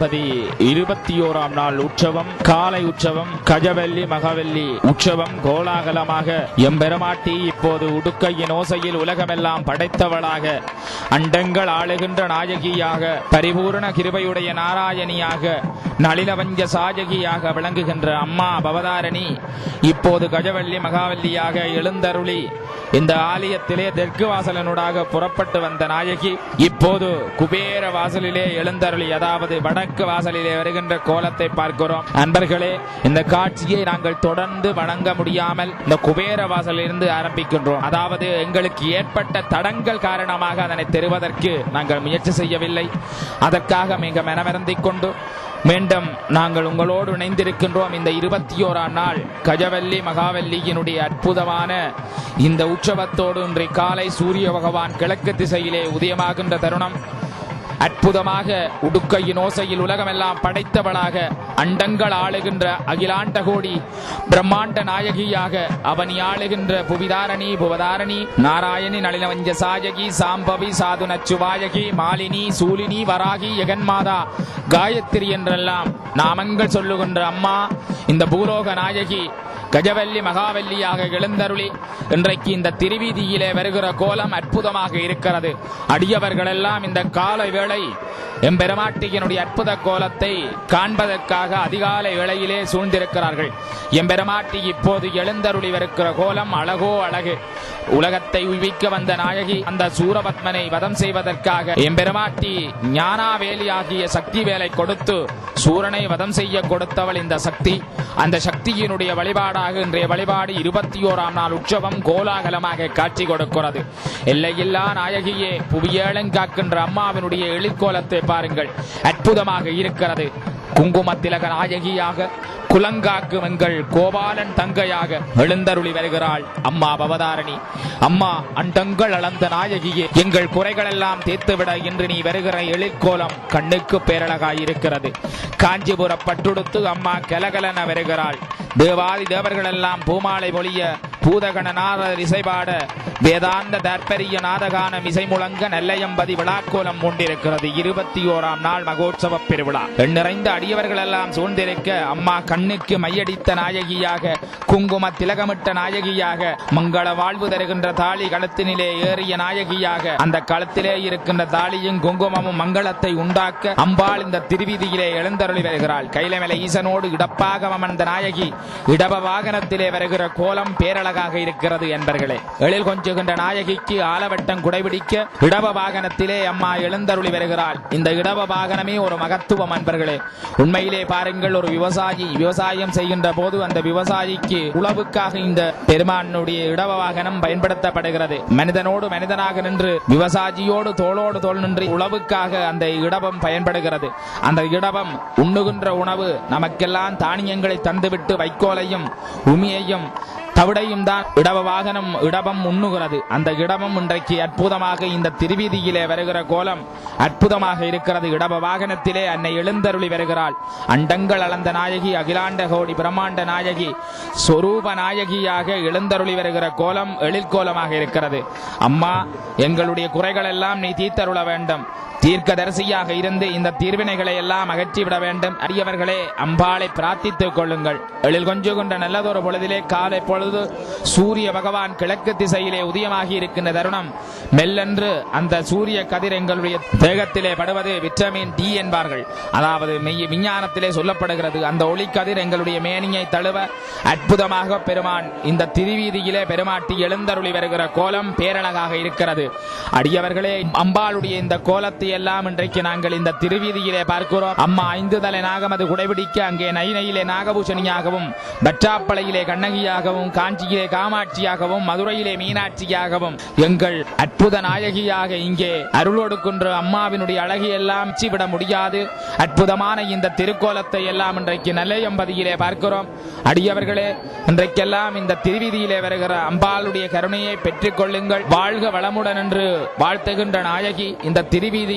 திருப்பதி இருபத்தி ஓராம் நாள் உற்சவம் காலை உற்சவம் கஜவல்லி மகவல்லி உற்சவம் கோலாகலமாக எம்பெருமாட்டி இப்போது உடுக்கையின் ஓசையில் உலகமெல்லாம் படைத்தவளாக அண்டங்கள் ஆளுகின்ற நாயகியாக பரிபூரண கிருபையுடைய நாராயணியாக நளினவஞ்ச சாஜகியாக விளங்குகின்ற அம்மா பவதாரணி இப்போது கஜவல்லி மகாவல்லியாக எழுந்தருளி இந்த ஆலயத்திலே தெற்கு வாசலனூடாக புறப்பட்டு வந்த நாயகி இப்போது குபேர வாசலிலே எழுந்தருளி அதாவது வடக்கு வாசலிலே வருகின்ற கோலத்தை பார்க்கிறோம் அன்பர்களே இந்த காட்சியை நாங்கள் தொடர்ந்து வணங்க முடியாமல் இந்த குபேர வாசலிலிருந்து ஆரம்பிக்கின்றோம் அதாவது எங்களுக்கு ஏற்பட்ட தடங்கள் காரணமாக அதனை தெருவதற்கு நாங்கள் முயற்சி செய்யவில்லை அதற்காக மிக மனமருந்திக் கொண்டு மீண்டும் நாங்கள் உங்களோடு இணைந்திருக்கின்றோம் இந்த இருபத்தி ஓராம் நாள் கஜவல்லி மகாவல்லியினுடைய அற்புதமான இந்த உற்சவத்தோடு இன்றைய காலை சூரிய பகவான் கிழக்கு திசையிலே உதயமாகின்ற தருணம் அற்புதமாக உடுக்கையின் ஓசையில் உலகமெல்லாம் படைத்தவளாக அண்டங்கள் ஆளுகின்ற அகிலாண்ட கோடி பிரம்மாண்ட நாயகியாக அவனி ஆளுகின்ற புவிதாரணி புவதாரணி நாராயணி நளினவஞ்ச சாயகி சாம்பவி சாது நச்சுவாயகி மாலினி சூலினி வராகி யகன்மாதா காயத்ரி என்றெல்லாம் நாமங்கள் சொல்லுகின்ற அம்மா இந்த பூலோக நாயகி கஜவல்லி மகாவல்லியாக எழுந்தருளி இன்றைக்கு இந்த திருவீதியிலே வருகிற கோலம் அற்புதமாக இருக்கிறது அடியவர்களெல்லாம் இந்த கால வேளை எம்பெருமாட்டியினுடைய அற்புத கோலத்தை காண்பதற்காக அதிகாலை வேளையிலே சூழ்ந்திருக்கிறார்கள் எம்பெருமாட்டி இப்போது எழுந்தருளி வருகிற கோலம் அழகோ அழகு உலகத்தை உய்விக்க வந்த நாயகி அந்த சூரபத்மனை வதம் செய்வதற்காக எம்பெருமாட்டி ஞானாவேலியாகிய சக்தி வேலை கொடுத்து சூரனை வதம் செய்ய கொடுத்தவள் இந்த சக்தி அந்த சக்தியினுடைய வழிபாடாக இன்றைய வழிபாடு இருபத்தி ஓராம் நாள் உற்சவம் கோலாகலமாக காட்சி கொடுக்கிறது எல்லையில்லா நாயகியே புவியேளங்காக்கின்ற அம்மாவினுடைய எழிற்கோலத்தை பாருங்கள் அற்புதமாக இருக்கிறது குங்குமத்திலக நாயகியாக குலங்காக்கும் எங்கள் கோபாலன் தங்கையாக எழுந்தருளி வருகிறாள் அம்மா பவதாரணி அம்மா அண்டங்கள் அளந்த நாயகியே எங்கள் குறைகளெல்லாம் தீர்த்துவிட இன்று நீ வருகிற எழிற்கோலம் கண்ணுக்கு பேரழகாய் இருக்கிறது காஞ்சிபுர பட்டுடுத்து அம்மா கலகலன வருகிறாள் தேவாதி தேவர்களெல்லாம் பூமாலை பொழிய பூதகணநாதர் இசைபாட வேதாந்த தற்பரிய நாதகானம் இசை முழங்க நெல்லையம்பதி விழாக்கோலம் கொண்டிருக்கிறது இருபத்தி ஓராம் நாள் மகோற்சவ பெருவிழா நிறைந்த அடியவர்கள் எல்லாம் சூழ்ந்திருக்க அம்மா கண்ணுக்கு மையடித்த நாயகியாக குங்கும திலகமிட்ட நாயகியாக மங்கள வாழ்வு தருகின்ற தாலி கழுத்தினிலே ஏறிய நாயகியாக அந்த களத்திலே இருக்கின்ற தாலியும் குங்குமமும் மங்களத்தை உண்டாக்க அம்பாள் இந்த திருவீதியிலே எழுந்தருளி வருகிறாள் கைலமலை ஈசனோடு இடப்பாக அமர்ந்த நாயகி இடப வாகனத்திலே வருகிற கோலம் பேரழகாக இருக்கிறது என்பர்களே எழில் கொஞ்சுகின்ற நாயகிக்கு ஆலவட்டம் குடைபிடிக்க இடப வாகனத்திலே அம்மா எழுந்தருளி வருகிறாள் இந்த இடப வாகனமே ஒரு மகத்துவம் அன்பர்களே உண்மையிலே பாருங்கள் ஒரு விவசாயி விவசாயம் செய்கின்ற போது அந்த விவசாயிக்கு உழவுக்காக இந்த பெருமானுடைய இடப வாகனம் பயன்படுத்தப்படுகிறது மனிதனோடு மனிதனாக நின்று விவசாயியோடு தோளோடு தோள் நின்று உழவுக்காக அந்த இடபம் பயன்படுகிறது அந்த இடபம் உண்ணுகின்ற உணவு நமக்கெல்லாம் தானியங்களை தந்துவிட்டு வைக்கோலையும் உமியையும் தவிடையும் தான் இடப வாகனம் இடபம் உண்ணுகிறது அந்த இடபம் இன்றைக்கு அற்புதமாக இந்த திருவீதியிலே வருகிற கோலம் அற்புதமாக இருக்கிறது இடப வாகனத்திலே அன்னை எழுந்தருளி வருகிறாள் அண்டங்கள் அளந்த நாயகி அகிலாண்ட கோடி பிரம்மாண்ட நாயகி சொரூப நாயகியாக எழுந்தருளி வருகிற கோலம் எழிற்கோலமாக இருக்கிறது அம்மா எங்களுடைய குறைகள் எல்லாம் நீ தீர்த்தருள வேண்டும் தீர்க்கதரிசியாக இருந்து இந்த தீர்வினைகளை எல்லாம் அகற்றிவிட வேண்டும் அரியவர்களே அம்பாளை பிரார்த்தித்துக் கொள்ளுங்கள் எழில் கொஞ்சுகின்ற நல்லதொரு பொழுதிலே காலை பொழுது சூரிய பகவான் கிழக்கு திசையிலே உதயமாகி இருக்கின்ற தருணம் மெல்லென்று அந்த சூரிய கதிர் எங்களுடைய தேகத்திலே படுவது விட்டமின் டி என்பார்கள் அதாவது மெய் விஞ்ஞானத்திலே சொல்லப்படுகிறது அந்த ஒளிக்கதிர் எங்களுடைய மேனியை தழுவ அற்புதமாக பெருமான் இந்த திருவீதியிலே பெருமாட்டி எழுந்தருளி வருகிற கோலம் பேரழகாக இருக்கிறது அடியவர்களே அம்பாளுடைய இந்த கோலத்தை எல்லாம் இன்றைக்கு நாங்கள் இந்த திருவீதியிலே பார்க்கிறோம் அம்மா ஐந்து தலை நாகமது குடைபிடிக்க அங்கே நைனையிலே நாகபூஷணியாகவும் பற்றாப்பளையிலே கண்ணகியாகவும் காஞ்சியிலே காமாட்சியாகவும் மதுரையிலே மீனாட்சியாகவும் எங்கள் அற்புத நாயகியாக இங்கே அருளொடுக்கின்ற அம்மாவினுடைய அழகை எல்லாம் விட முடியாது அற்புதமான இந்த திருக்கோலத்தை எல்லாம் இன்றைக்கு நல்லையம்பதியிலே பார்க்கிறோம் அடியவர்களே இன்றைக்கெல்லாம் இந்த திருவீதியிலே வருகிற அம்பாளுடைய கருணையை பெற்றுக் கொள்ளுங்கள் வாழ்க வளமுடன் என்று வாழ்த்துகின்ற நாயகி இந்த திருவீதியில்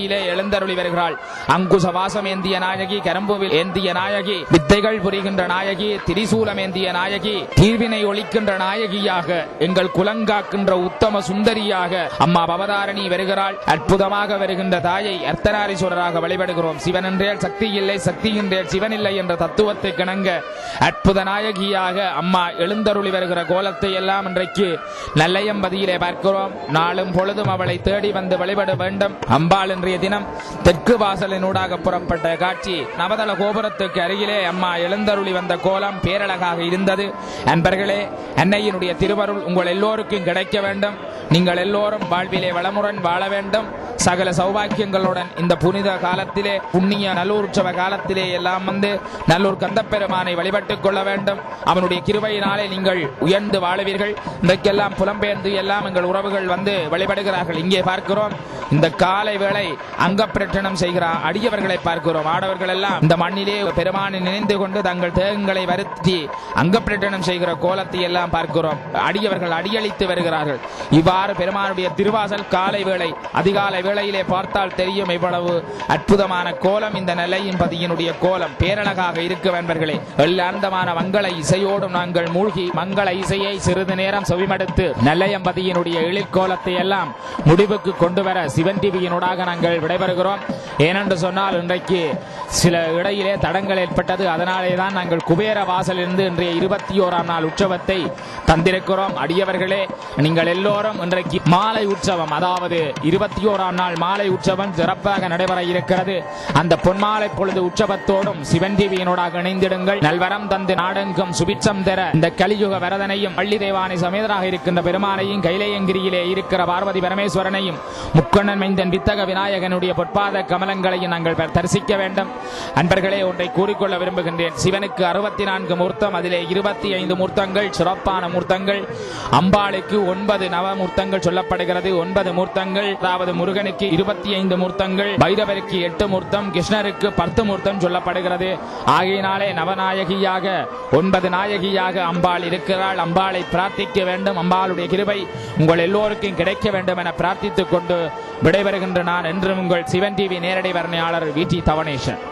வீதியிலே எழுந்தருளி வருகிறாள் அங்குச வாசம் ஏந்திய நாயகி கரம்புவில் ஏந்திய நாயகி வித்தைகள் புரிகின்ற நாயகி திரிசூலம் ஏந்திய நாயகி தீர்வினை ஒழிக்கின்ற நாயகியாக எங்கள் குலங்காக்கின்ற உத்தம சுந்தரியாக அம்மா பவதாரணி வருகிறாள் அற்புதமாக வருகின்ற தாயை அர்த்தநாரீஸ்வரராக வழிபடுகிறோம் சிவன் என்றேல் சக்தி இல்லை சக்தி என்றேல் சிவன் இல்லை என்ற தத்துவத்தை கிணங்க அற்புத நாயகியாக அம்மா எழுந்தருளி வருகிற கோலத்தை எல்லாம் இன்றைக்கு நல்லையம்பதியிலே பார்க்கிறோம் நாளும் பொழுதும் அவளை தேடி வந்து வழிபட வேண்டும் அம்பாள் இன்றைய தினம் தெற்கு வாசலினூடாக புறப்பட்ட காட்சி நவதள கோபுரத்துக்கு அருகிலே அம்மா எழுந்தருளி வந்த கோலம் பேரழகாக இருந்தது அன்பர்களே அன்னையினுடைய திருவருள் உங்கள் எல்லோருக்கும் கிடைக்க வேண்டும் நீங்கள் எல்லோரும் வாழ்விலே வளமுடன் வாழ வேண்டும் சகல சௌபாக்கியங்களுடன் இந்த புனித காலத்திலே புண்ணிய நல்லூர் உற்சவ காலத்திலே எல்லாம் வந்து நல்லூர் கந்தப்பெருமானை வழிபட்டுக் கொள்ள வேண்டும் அவனுடைய கிருபையினாலே நீங்கள் உயர்ந்து வாழுவீர்கள் இன்றைக்கெல்லாம் புலம்பெயர்ந்து எல்லாம் எங்கள் உறவுகள் வந்து வழிபடுகிறார்கள் இங்கே பார்க்கிறோம் இந்த காலை வேளை அங்கப்பிரட்டனம் செய்கிற அடியவர்களை பார்க்கிறோம் ஆடவர்கள் எல்லாம் இந்த மண்ணிலே பெருமானை நினைந்து கொண்டு தங்கள் தேகங்களை வருத்தி அங்கப்பிரட்டனம் செய்கிற கோலத்தை எல்லாம் பார்க்கிறோம் அடியவர்கள் அடியளித்து வருகிறார்கள் இவ்வாறு பெருமானுடைய திருவாசல் காலை வேளை அதிகாலை வேளையிலே பார்த்தால் தெரியும் இவ்வளவு அற்புதமான கோலம் இந்த நிலையின் பதியினுடைய கோலம் பேரழகாக இருக்க நண்பர்களே எல்லாந்தமான மங்கள இசையோடும் நாங்கள் மூழ்கி மங்கள இசையை சிறிது நேரம் செவிமடுத்து நெல்லையம்பதியினுடைய எழிற்கோலத்தை எல்லாம் முடிவுக்கு கொண்டு வர சிவன் டிவியினூடாக நாங்கள் விடைபெறுகிறோம் ஏனென்று சொன்னால் இன்றைக்கு சில இடையிலே தடங்கள் ஏற்பட்டது அதனாலே தான் நாங்கள் குபேர வாசலிருந்து இன்றைய இருபத்தி ஓராம் நாள் உற்சவத்தை தந்திருக்கிறோம் அடியவர்களே நீங்கள் எல்லோரும் இன்றைக்கு மாலை உற்சவம் அதாவது இருபத்தி ஓராம் நாள் மாலை உற்சவம் சிறப்பாக நடைபெற இருக்கிறது அந்த பொன்மாலை பொழுது உற்சவத்தோடும் சிவன் டிவியினோடாக இணைந்திடுங்கள் நல்வரம் தந்து நாடெங்கும் சுபிட்சம் தர இந்த கலியுக வரதனையும் பள்ளி தேவானை சமேதராக இருக்கின்ற பெருமானையும் கைலையங்கிரியிலே இருக்கிற பார்வதி பரமேஸ்வரனையும் முக்கண்ணன் மைந்தன் வித்தக விநாயகனுடைய பொற்பாத கமலங்களையும் நாங்கள் பெற- தரிசிக்க வேண்டும் அன்பர்களே ஒன்றை கூறிக்கொள்ள விரும்புகின்றேன் சிவனுக்கு அறுபத்தி நான்கு மூர்த்தம் அதிலே இருபத்தி ஐந்து மூர்த்தங்கள் சிறப்பான மூர்த்தங்கள் அம்பாளுக்கு ஒன்பது நவமூர்த்தங்கள் சொல்லப்படுகிறது ஒன்பது மூர்த்தங்கள் அதாவது முருகனுக்கு இருபத்தி ஐந்து மூர்த்தங்கள் பைரவருக்கு எட்டு மூர்த்தம் கிருஷ்ணருக்கு பத்து மூர்த்தம் சொல்லப்படுகிறது ஆகையினாலே நவநாயகியாக ஒன்பது நாயகியாக அம்பாள் இருக்கிறாள் அம்பாளை பிரார்த்திக்க வேண்டும் அம்பாளுடைய கிருபை உங்கள் எல்லோருக்கும் கிடைக்க வேண்டும் என பிரார்த்தித்துக் கொண்டு விடைபெறுகின்ற நான் என்றும் உங்கள் சிவன் டிவி நேரடி வர்ணையாளர் வி டி தவணேசன்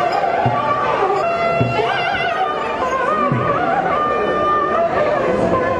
Thank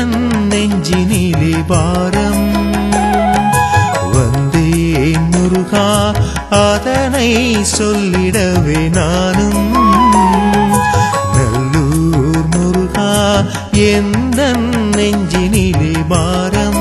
நெஞ்சினிலே பாரம் வந்தேன் முருகா அதனை சொல்லிடவே நானும் நல்லூர் முருகா எந்த நெஞ்சினிலே பாரம்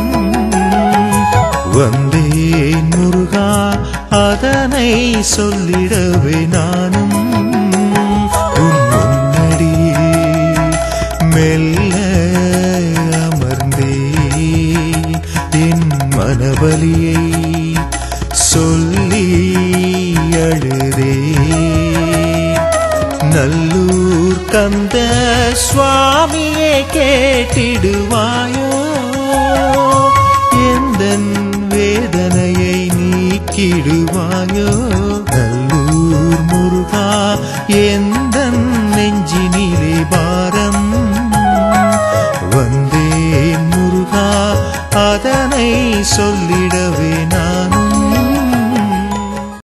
வந்தேன் முருகா அதனை சொல்லிடவே நானும் உன் முன்னடியில் மெல்ல அமர்ந்தே என் மனவலியை சொல்லி அழுதே நல்லூர் கந்த சுவாமியே கேட்டிடுவாயோ எந்தன் வேதனையை நீக்கிடுவாயோ நல்லூர் முருகா என்